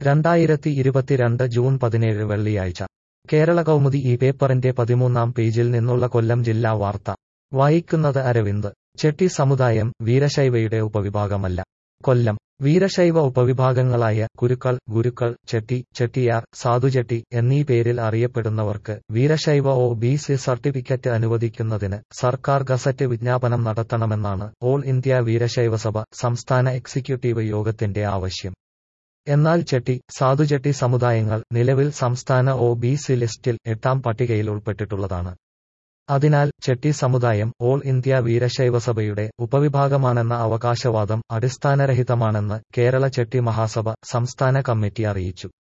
രണ്ടായിരത്തി ഇരുപത്തിരണ്ട് ജൂൺ പതിനേഴ് വെള്ളിയാഴ്ച കേരള കൗമുദി ഈ പേപ്പറിന്റെ പതിമൂന്നാം പേജിൽ നിന്നുള്ള കൊല്ലം ജില്ലാ വാർത്ത വായിക്കുന്നത് അരവിന്ദ് ചെട്ടി സമുദായം വീരശൈവയുടെ ഉപവിഭാഗമല്ല കൊല്ലം വീരശൈവ ഉപവിഭാഗങ്ങളായ കുരുക്കൾ ഗുരുക്കൾ ചെട്ടി ചെട്ടിയാർ സാധുചെട്ടി എന്നീ പേരിൽ അറിയപ്പെടുന്നവർക്ക് Veerashaiva O B C certificate അനുവദിക്കുന്നതിന് സർക്കാർ ഗസറ്റ് വിജ്ഞാപനം നടത്തണമെന്നാണ് ഓൾ ഇന്ത്യ വീരശൈവസഭ സംസ്ഥാന എക്സിക്യൂട്ടീവ് യോഗത്തിന്റെ ആവശ്യം എന്നാൽ ചെട്ടി സാധുചെട്ടി സമുദായങ്ങൾ നിലവിൽ സംസ്ഥാന ഒ ബി സി ലിസ്റ്റിൽ എട്ടാം പട്ടികയിൽ ഉൾപ്പെട്ടിട്ടുള്ളതാണ് അതിനാൽ ചെട്ടി സമുദായം ഓൾ ഇന്ത്യ വീരശൈവസഭയുടെ ഉപവിഭാഗമാണെന്ന അവകാശവാദം അടിസ്ഥാനരഹിതമാണെന്ന് കേരള ചെട്ടി മഹാസഭ സംസ്ഥാന കമ്മിറ്റി അറിയിച്ചു